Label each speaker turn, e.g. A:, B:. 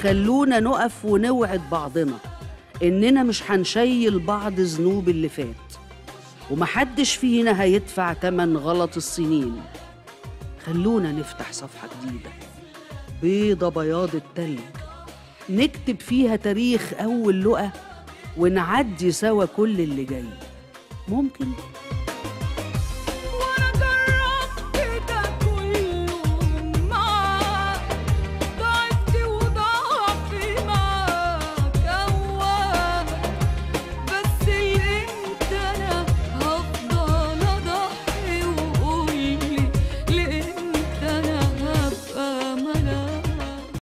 A: خلونا نقف ونوعد بعضنا إننا مش هنشيل بعض ذنوب اللي فات ومحدش فينا هيدفع تمن غلط السنين خلونا نفتح صفحة جديدة بيضة بياض التلج نكتب فيها تاريخ أول لقا ونعدي سوا كل اللي جاي ممكن
B: وانا جربت ده كله معاك ضعفت وضعفي معاك اواك بس اللي انت انا هفضل اضحي وقولي ليه انت انا هبقى ملاك